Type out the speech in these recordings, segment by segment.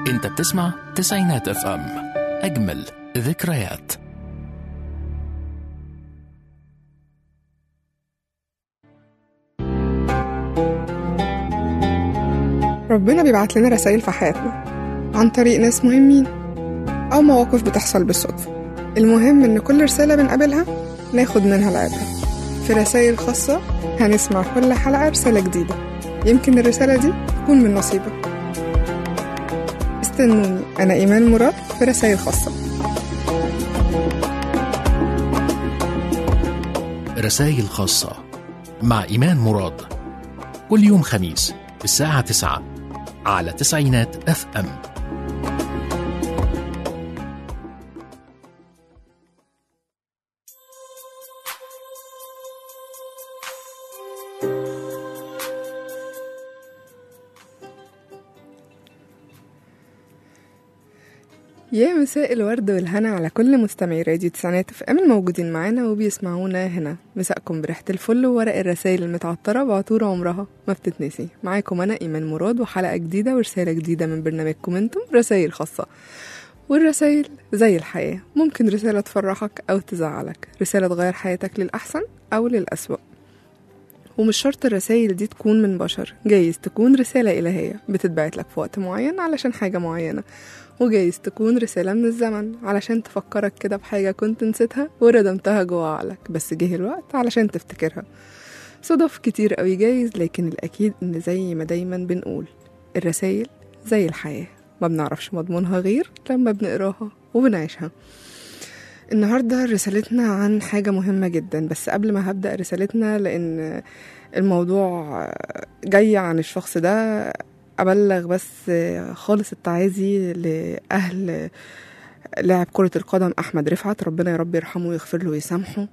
انت بتسمع تسعينات اف ام اجمل ذكريات ربنا بيبعت لنا رسائل في حياتنا عن طريق ناس مهمين أو مواقف بتحصل بالصدفة المهم إن كل رسالة بنقابلها ناخد منها العبرة في رسائل خاصة هنسمع كل حلقة رسالة جديدة يمكن الرسالة دي تكون من نصيبك استنوني أنا إيمان مراد في رسائل خاصة رسائل خاصة مع إيمان مراد كل يوم خميس الساعة 9 على تسعينات اف ام يا مساء الورد والهنا على كل مستمعي راديو تسعينات اف ام الموجودين معانا وبيسمعونا هنا مساءكم بريحة الفل وورق الرسائل المتعطرة بعطور عمرها ما بتتنسي معاكم أنا إيمان مراد وحلقة جديدة ورسالة جديدة من برنامجكم انتم رسائل خاصة والرسائل زي الحياة ممكن رسالة تفرحك أو تزعلك رسالة تغير حياتك للأحسن أو للأسوأ ومش شرط الرسائل دي تكون من بشر جايز تكون رسالة إلهية بتتبعت لك في وقت معين علشان حاجة معينة وجايز تكون رسالة من الزمن علشان تفكرك كده بحاجة كنت نسيتها وردمتها جوا عقلك بس جه الوقت علشان تفتكرها صدف كتير قوي جايز لكن الأكيد إن زي ما دايما بنقول الرسايل زي الحياة ما بنعرفش مضمونها غير لما بنقراها وبنعيشها النهاردة رسالتنا عن حاجة مهمة جدا بس قبل ما هبدأ رسالتنا لأن الموضوع جاي عن الشخص ده أبلغ بس خالص التعازي لأهل لاعب كرة القدم أحمد رفعت ربنا يا رب يرحمه ويغفر له ويسامحه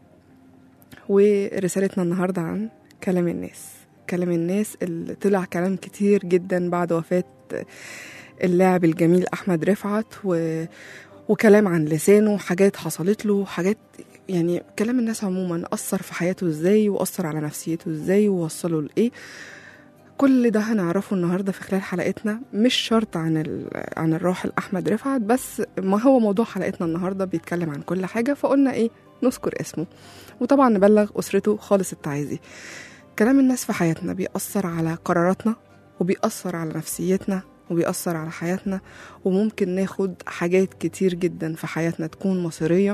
ورسالتنا النهاردة عن كلام الناس كلام الناس اللي طلع كلام كتير جدا بعد وفاة اللاعب الجميل أحمد رفعت و... وكلام عن لسانه حاجات حصلت له حاجات يعني كلام الناس عموما أثر في حياته ازاي وأثر على نفسيته ازاي ووصله لإيه كل ده هنعرفه النهارده في خلال حلقتنا مش شرط عن ال... عن الراحل احمد رفعت بس ما هو موضوع حلقتنا النهارده بيتكلم عن كل حاجه فقلنا ايه نذكر اسمه وطبعا نبلغ اسرته خالص التعازي كلام الناس في حياتنا بيأثر على قراراتنا وبيأثر على نفسيتنا وبيأثر على حياتنا وممكن ناخد حاجات كتير جدا في حياتنا تكون مصيرية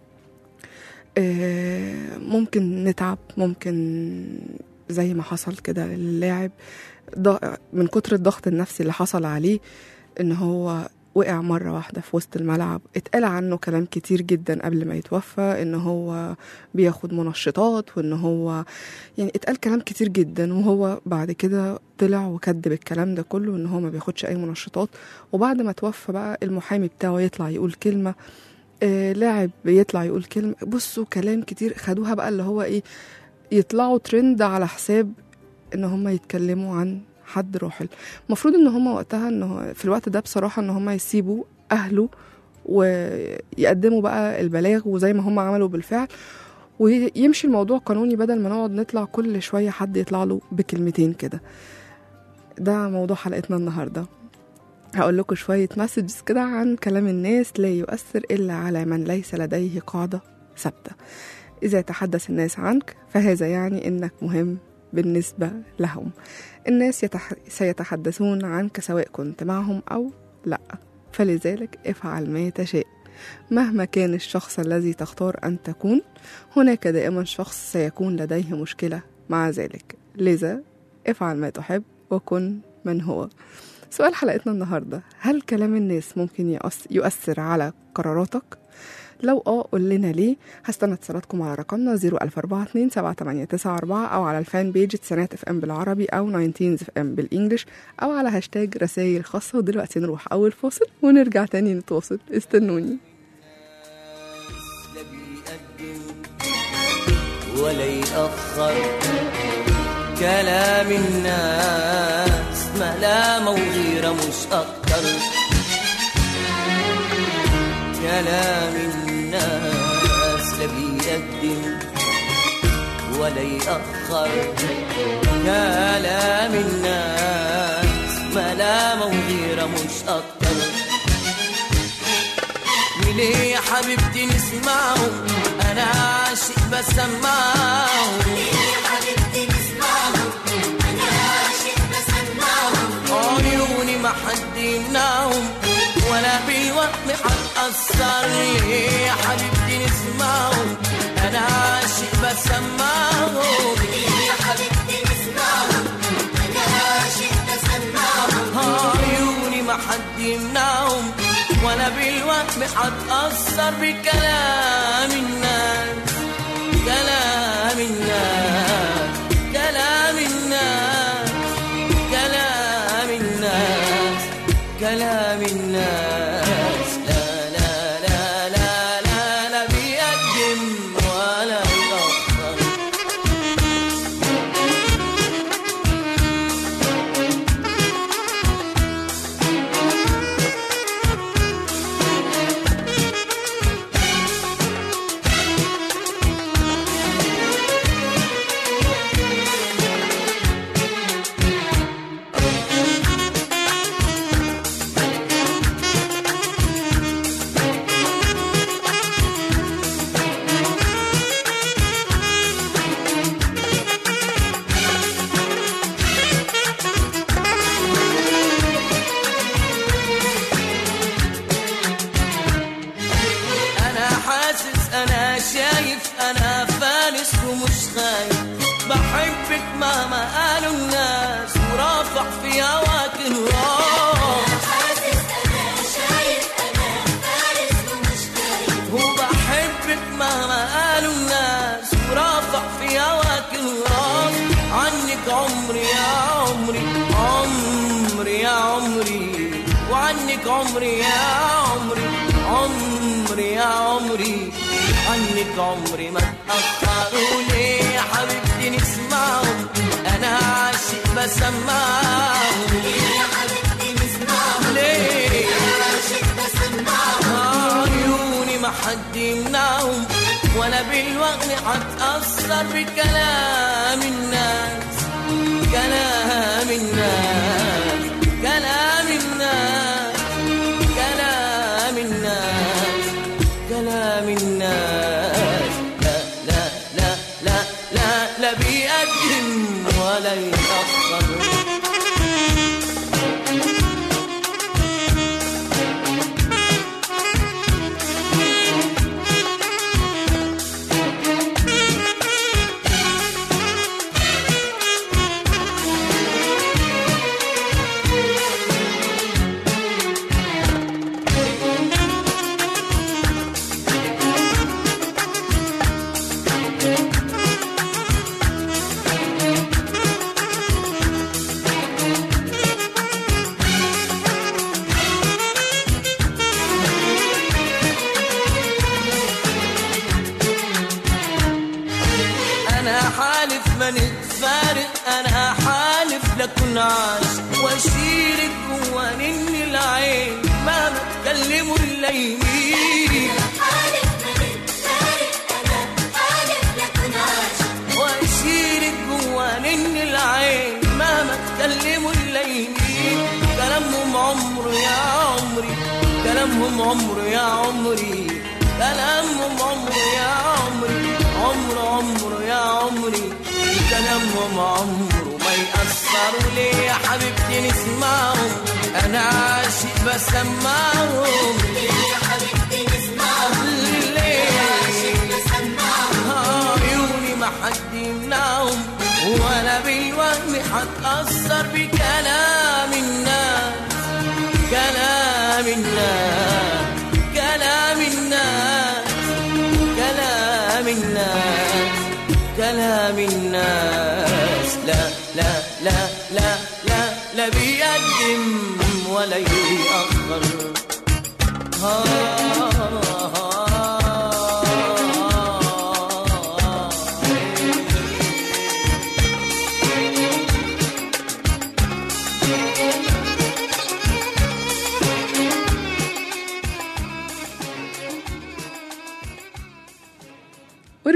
آه، ممكن نتعب ممكن زي ما حصل كده للاعب ض- من كتر الضغط النفسي اللي حصل عليه ان هو وقع مرة واحدة في وسط الملعب اتقال عنه كلام كتير جدا قبل ما يتوفى ان هو بياخد منشطات وان هو يعني اتقال كلام كتير جدا وهو بعد كده طلع وكذب الكلام ده كله ان هو ما بياخدش اي منشطات وبعد ما توفى بقى المحامي بتاعه يطلع يقول كلمة آه لاعب يطلع يقول كلمة بصوا كلام كتير خدوها بقى اللي هو ايه يطلعوا ترند على حساب ان هم يتكلموا عن حد راحل المفروض ان هم وقتها ان هو- في الوقت ده بصراحه ان هم يسيبوا اهله ويقدموا بقى البلاغ وزي ما هم عملوا بالفعل ويمشي الموضوع قانوني بدل ما نقعد نطلع كل شويه حد يطلع له بكلمتين كده ده موضوع حلقتنا النهارده هقول لكم شويه مسجز كده عن كلام الناس لا يؤثر الا على من ليس لديه قاعده ثابته إذا تحدث الناس عنك فهذا يعني إنك مهم بالنسبة لهم الناس يتح... سيتحدثون عنك سواء كنت معهم أو لا فلذلك افعل ما تشاء مهما كان الشخص الذي تختار أن تكون هناك دائما شخص سيكون لديه مشكلة مع ذلك لذا افعل ما تحب وكن من هو سؤال حلقتنا النهاردة هل كلام الناس ممكن يؤس- يؤثر على قراراتك؟ لو اه قول لنا ليه هستنى اتصالاتكم على رقمنا 004278994 او على الفان بيج تسعينات اف ام بالعربي او 19 اف ام بالانجلش او على هاشتاج رسائل خاصة ودلوقتي نروح اول فاصل ونرجع تاني نتواصل استنوني لا بيقدم ولا يأخر كلام الناس ملامة وغيرة مش أكتر كلام الناس لا بيقدم ولا يأخر كلام الناس ملامة وغيرة مش أكتر ليه يا حبيبتي نسمعه انا عاشق بسمعه عيوني ما حد يمنعهم ولا بالوهم هتأثر ليه يا حبيبتي نسمعهم انا عاشق بسمعهم عيوني ما حد يمنعهم ولا بالوهم هتأثر بكلام الناس كلام الناس كلام الناس كلام الناس كلام الناس لا لا لا لا لا لا بيقدم ولا يأخر انا حاسس انا شايف انا فارس ومش خايف بحبك مهما قالوا الناس ورافع في هواك الراس وبحبك مهما قالوا الناس ورافع في هواك الراس عنك عمري يا عمري عمري يا عمري وعنك عمري يا عمري عمري يا عمري عنك عمري ما تأخروا ليه يا حبيبتي نسمعهم أنا عاشق بسمعهم ليه عيوني ما حد يمنعهم ولا بالوغم هتأثر بكلام الناس كلام الناس كلام الناس كلام الناس كلام الناس لا لا لا لا لا لا بيقدم ولا يتأخر انا حالف ما نتفارق انا حالف لكن عاش واشيلك جوا نن العين ما بتكلموا الا يمين واشيلك جوا نن العين ما بتكلموا الا يمين كلامهم عمر يا عمري كلامهم عمر يا عمري كلامهم عمر يا عمري عمر عمر يا عمري كلامهم عمره ما يأثروا ليه يا حبيبتي نسمعهم أنا عاشق بسمعهم ليه عيوني ما حد يمنعهم ولا بالوهم هتأثر بكلام الناس كلام الناس كلام الناس كلام الناس كلام الناس لا لا لا لا لا لا بيقدم ولا يأخر آه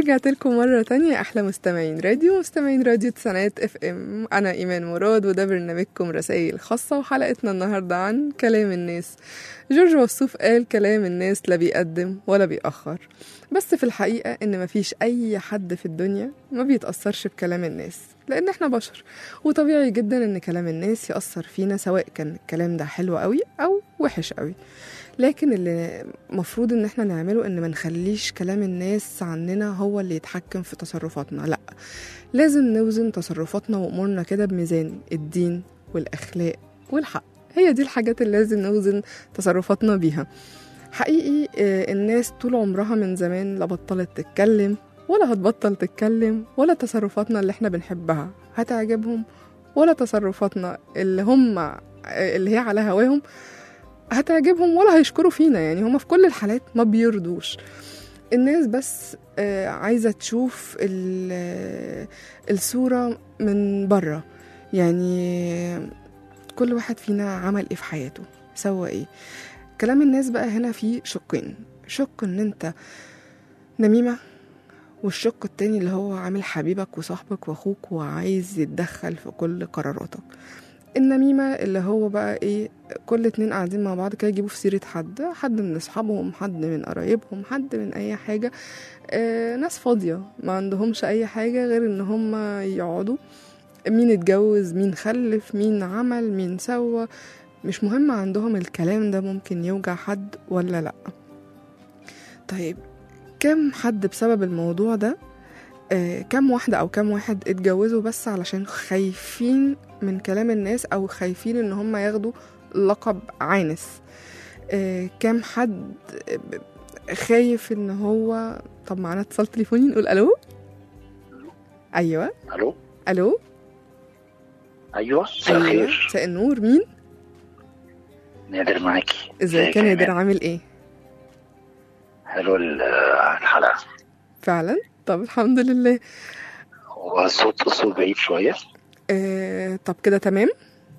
ورجعت لكم مرة تانية أحلى مستمعين راديو مستمعين راديو تسعينات اف ام أنا إيمان مراد وده برنامجكم رسائل خاصة وحلقتنا النهاردة عن كلام الناس جورج وسوف قال كلام الناس لا بيقدم ولا بيأخر بس في الحقيقة إن مفيش أي حد في الدنيا ما بيتأثرش بكلام الناس لأن إحنا بشر وطبيعي جدا إن كلام الناس يأثر فينا سواء كان الكلام ده حلو قوي أو وحش قوي لكن اللي مفروض ان احنا نعمله ان ما نخليش كلام الناس عننا هو اللي يتحكم في تصرفاتنا لا لازم نوزن تصرفاتنا وامورنا كده بميزان الدين والاخلاق والحق هي دي الحاجات اللي لازم نوزن تصرفاتنا بيها حقيقي آه، الناس طول عمرها من زمان لا بطلت تتكلم ولا هتبطل تتكلم ولا تصرفاتنا اللي احنا بنحبها هتعجبهم ولا تصرفاتنا اللي هم آه، اللي هي على هواهم هتعجبهم ولا هيشكروا فينا يعني هما في كل الحالات ما بيرضوش الناس بس آه، عايزة تشوف ال- آه، الصورة من بره يعني كل واحد فينا عمل ايه في حياته سوى ايه كلام الناس بقى هنا فيه شقين شق ان انت نميمة والشق التاني اللي هو عامل حبيبك وصاحبك واخوك وعايز يتدخل في كل قراراتك النميمة اللي هو بقى ايه كل اتنين قاعدين مع بعض كده يجيبوا في سيرة حد حد من اصحابهم حد من قرايبهم حد من اي حاجة آه ناس فاضية ما عندهمش اي حاجة غير ان هم يقعدوا مين اتجوز مين خلف مين عمل مين سوى مش مهم عندهم الكلام ده ممكن يوجع حد ولا لا طيب كم حد بسبب الموضوع ده آه، كم واحدة أو كم واحد اتجوزوا بس علشان خايفين من كلام الناس أو خايفين إن هم ياخدوا لقب عانس آه، كم حد آه، خايف إن هو طب معانا اتصال تليفوني نقول ألو أيوة الو ألو ايوه مساء أيوة الخير مساء النور مين نادر معاكي ازيك يا نادر إيمان؟ عامل ايه حلو ال- الحلقه فعلا طب الحمد لله هو الصوت الصوت بعيد شويه آه طب كده تمام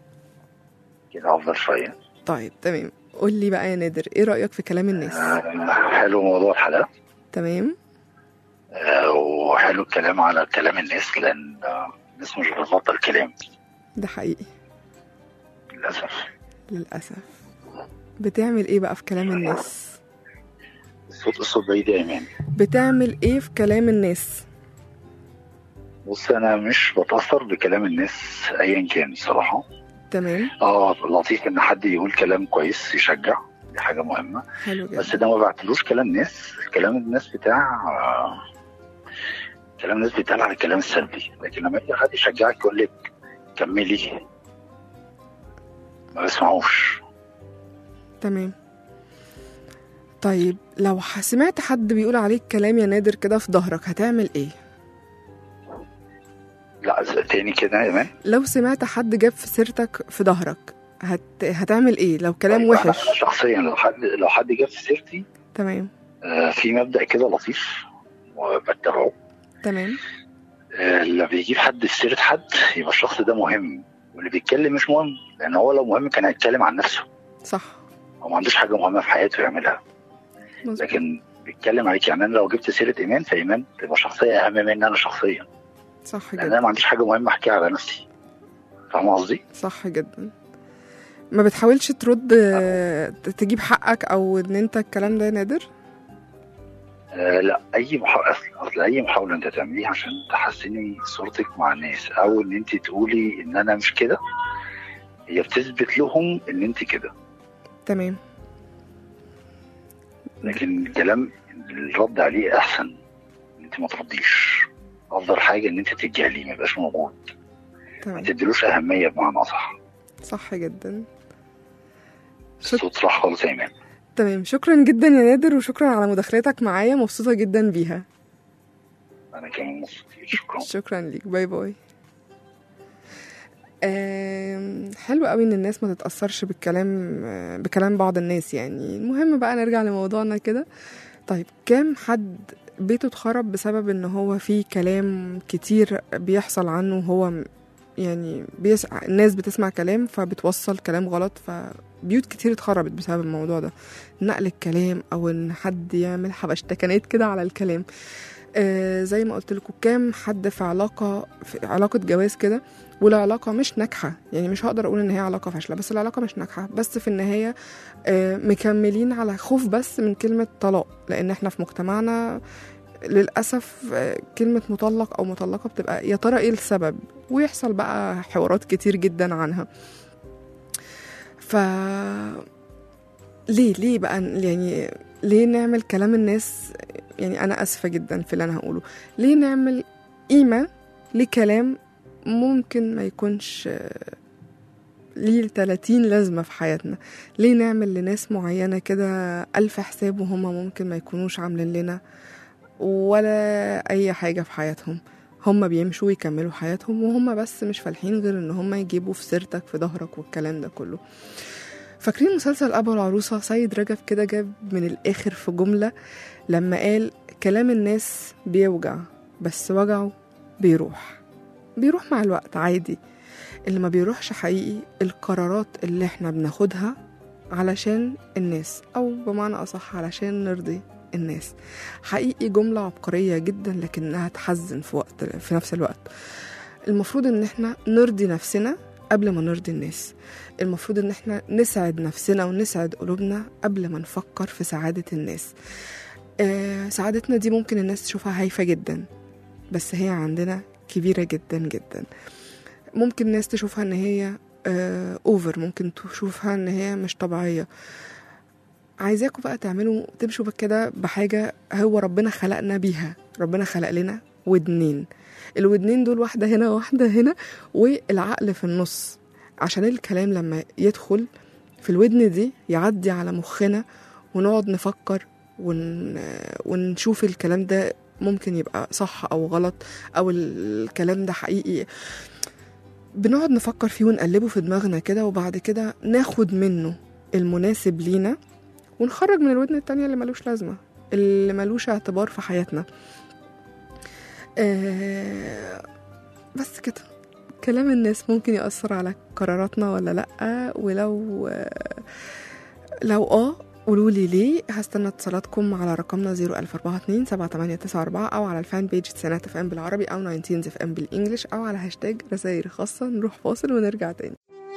كده افضل شويه طيب تمام قول لي بقى يا نادر ايه رأيك في كلام الناس آه، حلو موضوع الحلقه تمام آه، وحلو الكلام على كلام الناس لان آه، الناس مش بتبطل كلام ده حقيقي للاسف للأسف بتعمل ايه بقى في كلام الناس الصوت الصوت بعيد يا ايمان بتعمل ايه في كلام الناس بص انا مش بتاثر بكلام الناس ايا كان بصراحه تمام اه لطيف ان حد يقول كلام كويس يشجع دي حاجه مهمه حلو بس جدا ده ما بعتلوش كلام ناس كلام الناس بتاع آه، كلام الناس بيتقال على الكلام السلبي لكن لما يجي حد يشجعك يقول لك كملي ما بسمعوش تمام طيب لو ح- سمعت حد بيقول عليك كلام يا نادر كده في ظهرك هتعمل ايه لا ز- تاني كده يا ايمان لو سمعت حد جاب في سيرتك في ظهرك هت... هتعمل ايه لو كلام طيب أنا وحش شخصيا لو حد لو حد جاب في سيرتي تمام آه، في مبدا كده لطيف وبتبعه تمام آه، اللي بيجيب حد في سيره حد يبقى الشخص ده مهم واللي بيتكلم مش مهم لان هو لو مهم كان هيتكلم عن نفسه صح هو ما عندوش حاجه مهمه في حياته يعملها مظبوط لكن بيتكلم عليك يعني انا لو جبت سيره ايمان فايمان تبقى شخصيه اهم مني انا شخصيا صح لان انا جدا ما عنديش حاجه مهمه احكيها على نفسي فاهم قصدي؟ صح جدا ما بتحاولش ترد آه، تجيب حقك او ان انت الكلام ده يا نادر آه لا اي محاوله اصل اي محاوله انت تعمليها عشان تحسني صورتك مع الناس او ان انت تقولي ان انا مش كده هي بتثبت لهم ان انت كده تمام لكن الكلام الرد عليه احسن ان انت ما ترديش افضل حاجه ان انت تتجاهليه ما يبقاش موجود ما تمام تديلوش اهميه بمعنى اصح صح جدا شك... الصوت راح خالص يا ايمان تمام شكرا جدا يا نادر وشكرا على مداخلتك معايا مبسوطة جدا بيها انا كمان مبسوط شكرا شكرا ليك باي باي آم، حلو قوي ان الناس ما تتأثرش بالكلام آه، بكلام بعض الناس يعني المهم بقى نرجع لموضوعنا كده طيب كام حد بيته اتخرب بسبب ان هو في كلام كتير بيحصل عنه وهو م- يعني بيسع... الناس بتسمع كلام فبتوصل كلام غلط فبيوت كتير اتخربت بسبب الموضوع ده نقل الكلام او ان حد يعمل حبشتكنات كده على الكلام آه زي ما قلت لكم كام حد في علاقه في علاقه جواز كده والعلاقه مش ناجحه يعني مش هقدر اقول ان هي علاقه فاشله بس العلاقه مش ناجحه بس في النهايه آه مكملين على خوف بس من كلمه طلاق لان احنا في مجتمعنا للاسف آه، كلمه مطلق او مطلقه بتبقى يا ترى ايه السبب ويحصل بقى حوارات كتير جدا عنها ف ليه ليه بقى يعني ليه نعمل كلام الناس يعني انا اسفه جدا في اللي انا هقوله ليه نعمل قيمه لكلام ممكن ما يكونش آه، ليه 30 لازمة في حياتنا ليه نعمل لناس معينة كده ألف حساب وهم ممكن ما يكونوش عاملين لنا ولا أي حاجة في حياتهم هم بيمشوا ويكملوا حياتهم وهم بس مش فالحين غير ان هم يجيبوا في سيرتك في ظهرك والكلام ده كله فاكرين مسلسل أبو العروسة سيد رجب كده جاب من الآخر في جملة لما قال كلام الناس بيوجع بس وجعه بيروح بيروح مع الوقت عادي اللي ما بيروحش حقيقي القرارات اللي احنا بناخدها علشان الناس أو بمعنى أصح علشان نرضي الناس حقيقي جملة عبقرية جدا لكنها تحزن في وقت في نفس الوقت المفروض ان احنا نرضي نفسنا قبل ما نرضي الناس المفروض ان احنا نسعد نفسنا ونسعد قلوبنا قبل ما نفكر في سعادة الناس آه سعادتنا دي ممكن الناس تشوفها هايفة جدا بس هي عندنا كبيرة جدا جدا ممكن الناس تشوفها ان هي آه اوفر ممكن تشوفها ان هي مش طبيعية عايزاكم بقى تعملوا تمشوا كده بحاجة هو ربنا خلقنا بيها ربنا خلق لنا ودنين الودنين دول واحدة هنا وواحدة هنا والعقل في النص عشان الكلام لما يدخل في الودن دي يعدي على مخنا ونقعد نفكر ون... ونشوف الكلام ده ممكن يبقى صح أو غلط أو الكلام ده حقيقي بنقعد نفكر فيه ونقلبه في دماغنا كده وبعد كده ناخد منه المناسب لينا ونخرج من الودن التانية اللي ملوش لازمة اللي ملوش اعتبار في حياتنا آه بس كده كلام الناس ممكن يأثر على قراراتنا ولا لأ ولو آه لو اه قولوا لي ليه هستنى اتصالاتكم على رقمنا 00427 7894 او على الفان بيج سنات اف ام بالعربي او 19 اف ام بالانجلش او على هاشتاج رسائل خاصه نروح فاصل ونرجع تاني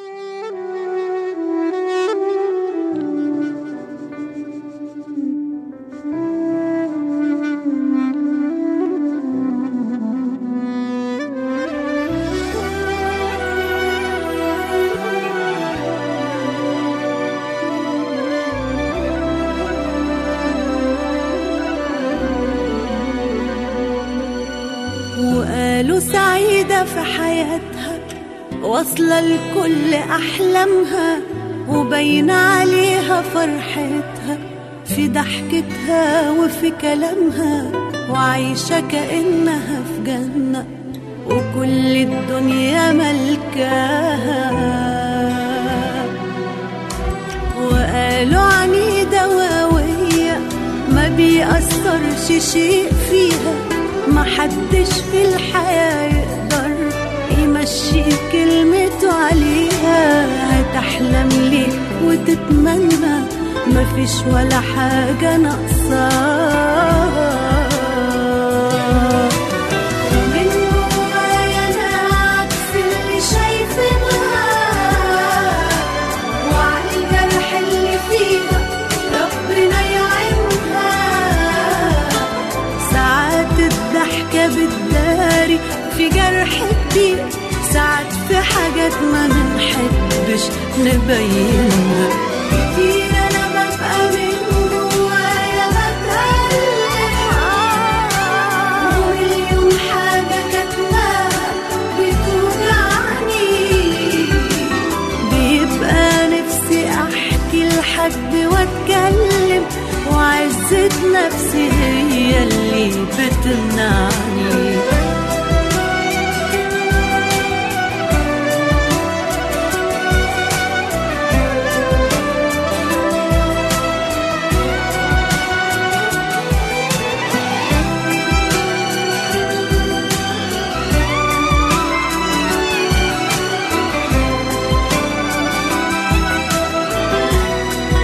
وقالوا سعيدة في حياتها واصلة لكل أحلامها وبين عليها فرحتها في ضحكتها وفي كلامها وعايشة كأنها في جنة وكل الدنيا ملكاها وقالوا عنيدة وقوية ما بيأثرش شيء فيها محدش في الحياة يقدر يمشي كلمته عليها هتحلم ليه وتتمنى مفيش ولا حاجة ناقصاها ومن جوايا أنا عكس اللي شايفينها وعلى الجرح اللي فيها ربنا يعينها ساعات الضحكة بتداري في جرح كتير ساعات في حاجات ما بنحبش نبينها كتير أنا ببقى من جوايا بتألم ومليون حاجة كاتماها بتوجعني بيبقى نفسي احكي لحد واتكلم وعزة نفسي هي اللي بتمنعني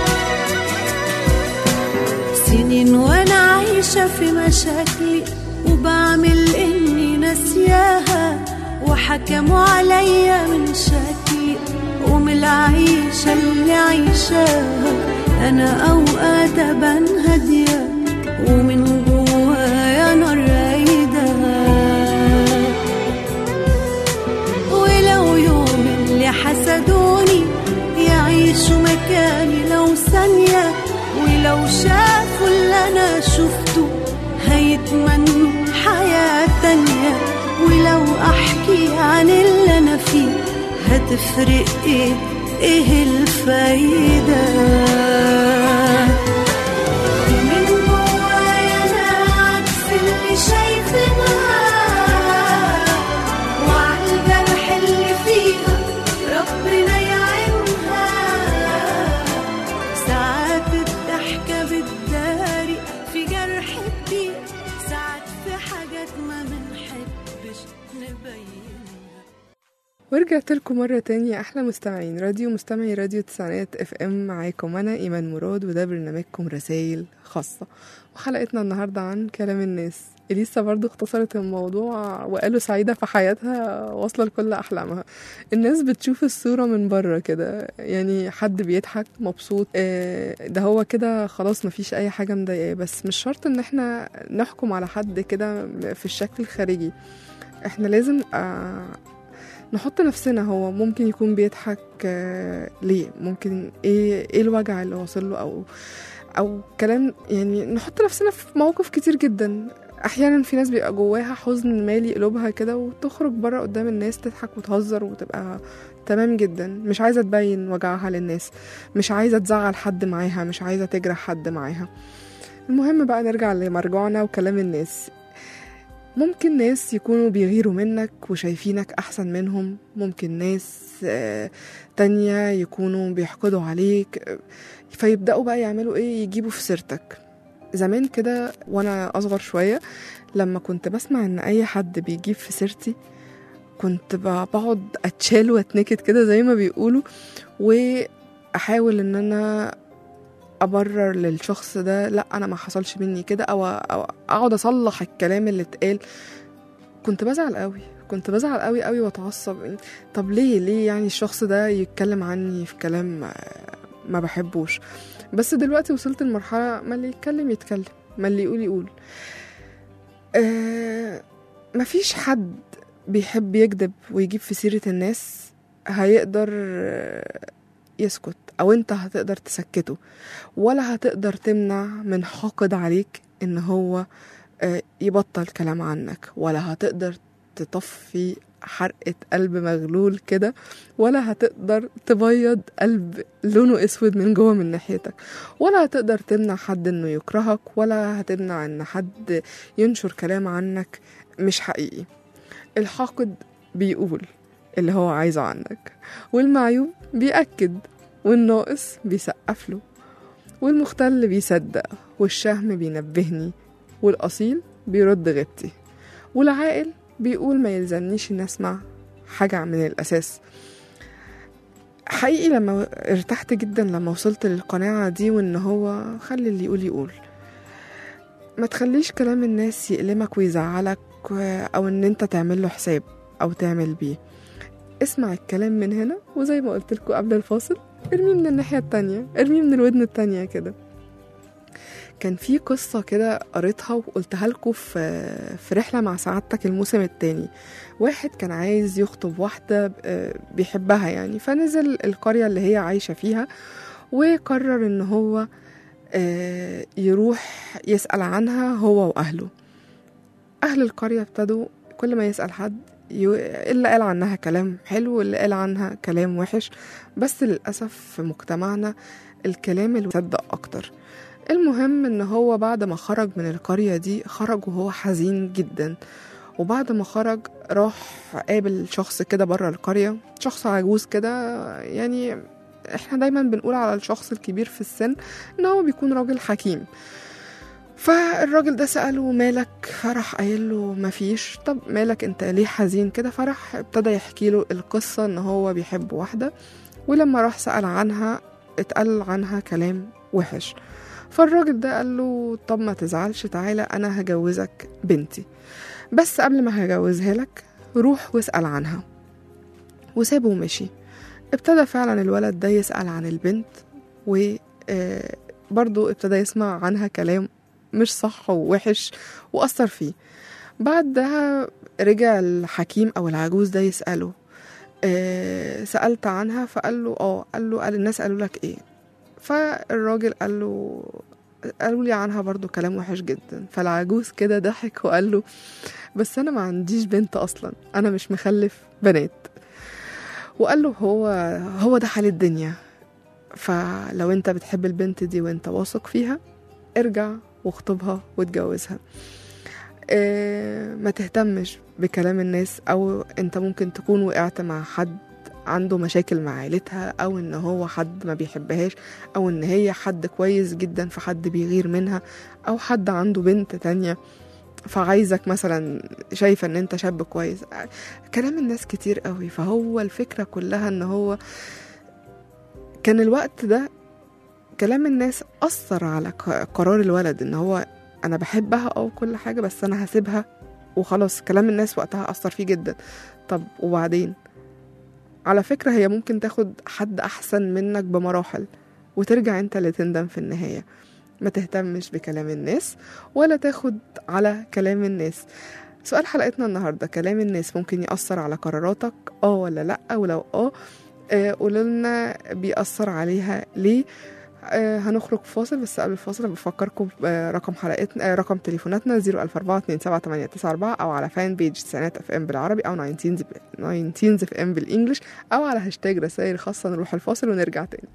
سنين وانا عايشة في مشاكلي حكموا عليا من شكلي ومن العيشة اللي عيشاها أنا أوقات أبان هادية ومن جوايا نار رايدة ولو يوم اللي حسدوني يعيشوا مكاني لو ثانية ولو شافوا اللي أنا شفته هيتمنوا حياة تانية ولو أحكي عن اللي أنا فيه هتفرق إيه إيه الفايدة من جوايا أنا عكس اللي شايفينها وعلى الجرح اللي فيها ربنا يعينها ساعات الضحكة بتداري في جرح كتير ساعات في حاجات ما بنحبش نبينها ورجعت لكم مرة تانية أحلى مستمعين راديو مستمعي راديو تسعينات اف ام معاكم أنا إيمان مراد وده برنامجكم رسائل خاصة وحلقتنا النهاردة عن كلام الناس إليسا برضو اختصرت الموضوع وقالوا سعيدة في حياتها واصلة لكل أحلامها الناس بتشوف الصورة من بره كده يعني حد بيضحك مبسوط آه، ده هو كده خلاص مفيش أي حاجة مضايقاه بس مش شرط إن احنا نحكم على حد كده في الشكل الخارجي احنا لازم آه نحط نفسنا هو ممكن يكون بيضحك آه، ليه ممكن ايه ايه الوجع اللي واصل له او او كلام يعني نحط نفسنا في مواقف كتير جدا احيانا في ناس بيبقى جواها حزن مالي قلوبها كده وتخرج بره قدام الناس تضحك وتهزر وتبقى تمام جدا مش عايزه تبين وجعها للناس مش عايزه تزعل حد معاها مش عايزه تجرح حد معاها المهم بقى نرجع لمرجوعنا وكلام الناس ممكن ناس يكونوا بيغيروا منك وشايفينك أحسن منهم ممكن ناس آه، تانية يكونوا بيحقدوا عليك آه، فيبدأوا بقى يعملوا إيه يجيبوا في سيرتك زمان كده وأنا أصغر شوية لما كنت بسمع إن أي حد بيجيب في سيرتي كنت ب- بقعد أتشال وأتنكد كده زي ما بيقولوا وأحاول إن أنا ابرر للشخص ده لا انا ما حصلش مني كده او أو اقعد اصلح الكلام اللي اتقال كنت بزعل قوي كنت بزعل قوي قوي واتعصب طب ليه ليه يعني الشخص ده يتكلم عني في كلام ما- ما بحبوش بس دلوقتي وصلت لمرحلة ما اللي يتكلم يتكلم ما اللي يقول يقول آه مفيش حد بيحب يكذب ويجيب في سيرة الناس هيقدر آه، يسكت او انت هتقدر تسكته ولا هتقدر تمنع من حاقد عليك ان هو آه، يبطل كلام عنك ولا هتقدر تطفي حرقة قلب مغلول كده ولا هتقدر تبيض قلب لونه اسود من جوه من ناحيتك ولا هتقدر تمنع حد انه يكرهك ولا هتمنع ان حد ينشر كلام عنك مش حقيقي الحاقد بيقول اللي هو عايزه عنك والمعيوب بيأكد والناقص بيسقف له والمختل بيصدق والشهم بينبهني والأصيل بيرد غيبتي والعاقل بيقول ما يلزمنيش إن أسمع حاجة من الأساس حقيقي لما ارتحت جدا لما وصلت للقناعة دي وإن هو خلي اللي يقول يقول ما تخليش كلام الناس يألمك ويزعلك أو إن أنت تعمل له حساب أو تعمل بيه اسمع الكلام من هنا وزي ما قلت لكم قبل الفاصل ارميه من الناحية التانية ارميه من الودن التانية كده كان في قصة كده قريتها وقلتها لكم في في رحلة مع سعادتك الموسم التاني واحد كان عايز يخطب واحدة آه، بيحبها يعني فنزل القرية اللي هي عايشة فيها وقرر ان هو آه، يروح يسأل عنها هو وأهله أهل القرية ابتدوا كل ما يسأل حد يو... اللي قال عنها كلام حلو واللي قال عنها كلام وحش بس للأسف في مجتمعنا الكلام اللي صدق أكتر المهم إن هو بعد ما خرج من القرية دي خرج وهو حزين جدا وبعد ما خرج راح قابل شخص كده بره القرية شخص عجوز كده يعني احنا دايما بنقول على الشخص الكبير في السن ان هو بيكون راجل حكيم فالراجل ده سأله مالك فراح قايل له مفيش طب مالك انت ليه حزين كده فراح ابتدى يحكي له القصة ان هو بيحب واحدة ولما راح سأل عنها اتقال عنها كلام وحش فالراجل ده قال له طب ما تزعلش تعالى انا هجوزك بنتي بس قبل ما هجوزها لك روح واسأل عنها وسابه ومشي ابتدى فعلا الولد ده يسأل عن البنت وبرضه ابتدى يسمع عنها كلام مش صح ووحش وأثر فيه بعدها رجع الحكيم أو العجوز ده يسأله آه، سألت عنها فقال له اه قال له قال الناس قالوا لك ايه فالراجل قال له قالوا لي عنها برضو كلام وحش جدا فالعجوز كده ضحك وقال له بس انا ما عنديش بنت اصلا انا مش مخلف بنات وقال له هو هو ده حال الدنيا فلو انت بتحب البنت دي وانت واثق فيها ارجع واخطبها واتجوزها اه ما تهتمش بكلام الناس او انت ممكن تكون وقعت مع حد عنده مشاكل مع عيلتها او ان هو حد ما بيحبهاش او ان هي حد كويس جدا فحد بيغير منها او حد عنده بنت تانية فعايزك مثلا شايفة ان انت شاب كويس كلام الناس كتير قوي فهو الفكرة كلها ان هو كان الوقت ده كلام الناس أثر على ق- قرار الولد ان هو انا بحبها او كل حاجة بس انا هسيبها وخلاص كلام الناس وقتها أثر فيه جدا طب وبعدين على فكرة هي ممكن تاخد حد أحسن منك بمراحل وترجع انت اللي تندم في النهاية ما تهتمش بكلام الناس ولا تاخد على كلام الناس سؤال حلقتنا النهاردة كلام الناس ممكن يأثر على قراراتك اه ولا لأ ولو اه آه، قولوا لنا بيأثر عليها ليه آه هنخرج فاصل بس قبل الفاصل بفكركم برقم حلقتنا آه رقم تليفوناتنا 004278994 او على فان بيج تسعينات اف ام بالعربي او 19 19 اف ام بالانجلش او على هاشتاج رسائل خاصه نروح الفاصل ونرجع تاني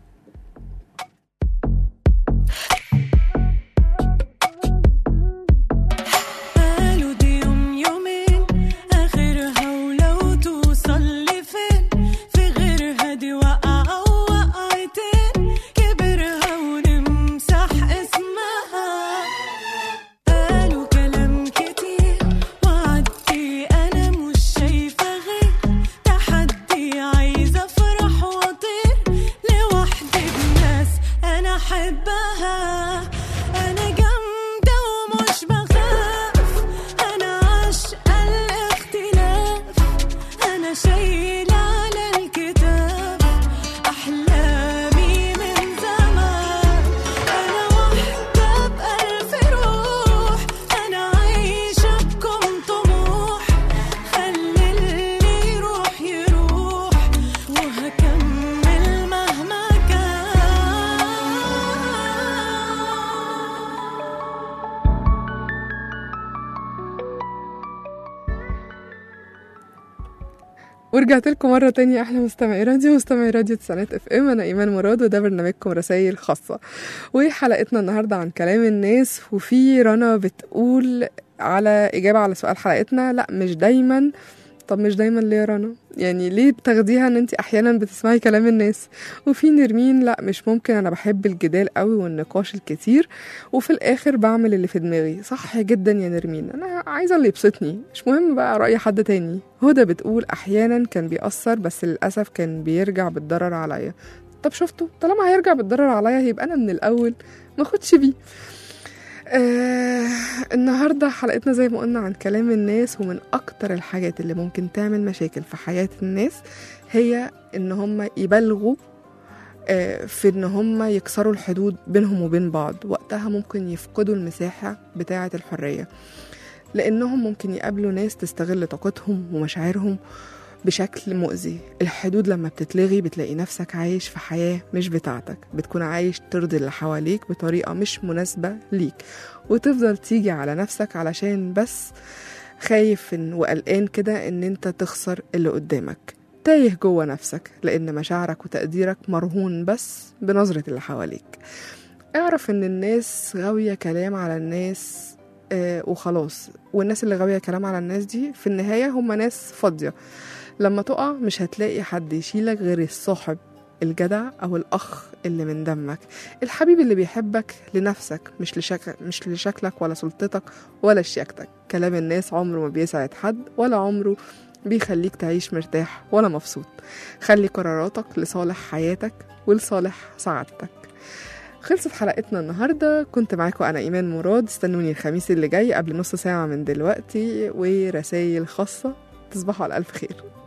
قالوا دي يوم يومين آخرها ولو توصل لفين في غيرها دي وقعة ووقعتين كبرها ونمسح اسمها قالوا كلام كتير وعدي أنا مش شايفة غير تحدي عايزة أفرح وأطير لوحدي بناس أنا أحبها أنا جامدة ومش بخاف أنا عاشقة الاختلاف أنا شايلة على الكتاب أحلامي من زمان أنا واحدة بألف روح أنا عايشة بكم طموح خلي اللي يروح يروح وهكمل مهما كان ورجعت لكم مرة تانية أحلى مستمعي راديو مستمعي راديو تسعينات اف ام أنا إيمان مراد وده برنامجكم رسائل خاصة وحلقتنا النهاردة عن كلام الناس وفي رنا بتقول على إجابة على سؤال حلقتنا لا مش دايما طب مش دايما ليه يا رنا يعني ليه بتاخديها ان انت احيانا بتسمعي كلام الناس وفي نرمين لا مش ممكن انا بحب الجدال قوي والنقاش الكتير وفي الاخر بعمل اللي في دماغي صح جدا يا نرمين انا عايزه اللي يبسطني مش مهم بقى راي حد تاني هدى بتقول احيانا كان بيأثر بس للاسف كان بيرجع بالضرر عليا طب شفتوا طالما هيرجع بالضرر عليا يبقى انا من الاول ما اخدش بيه آه النهارده حلقتنا زي ما قلنا عن كلام الناس ومن اكتر الحاجات اللي ممكن تعمل مشاكل في حياة الناس هي ان هم يبالغوا آه في ان هم يكسروا الحدود بينهم وبين بعض وقتها ممكن يفقدوا المساحة بتاعة الحرية لانهم ممكن يقابلوا ناس تستغل طاقتهم ومشاعرهم بشكل مؤذي الحدود لما بتتلغي بتلاقي نفسك عايش في حياة مش بتاعتك بتكون عايش ترضي اللي حواليك بطريقة مش مناسبة ليك وتفضل تيجي على نفسك علشان بس خايف إن- وقلقان كده ان انت تخسر اللي قدامك تايه جوه نفسك لان مشاعرك وتقديرك مرهون بس بنظرة اللي حواليك اعرف ان الناس غاوية كلام على الناس آه وخلاص والناس اللي غاوية كلام على الناس دي في النهاية هم ناس فاضية لما تقع مش هتلاقي حد يشيلك غير الصاحب الجدع او الاخ اللي من دمك الحبيب اللي بيحبك لنفسك مش لشك... مش لشكلك ولا سلطتك ولا شياكتك كلام الناس عمره ما بيسعد حد ولا عمره بيخليك تعيش مرتاح ولا مبسوط خلي قراراتك لصالح حياتك ولصالح سعادتك خلصت حلقتنا النهارده كنت معاكم انا ايمان مراد استنوني الخميس اللي جاي قبل نص ساعه من دلوقتي ورسائل خاصه تصبحوا على الف خير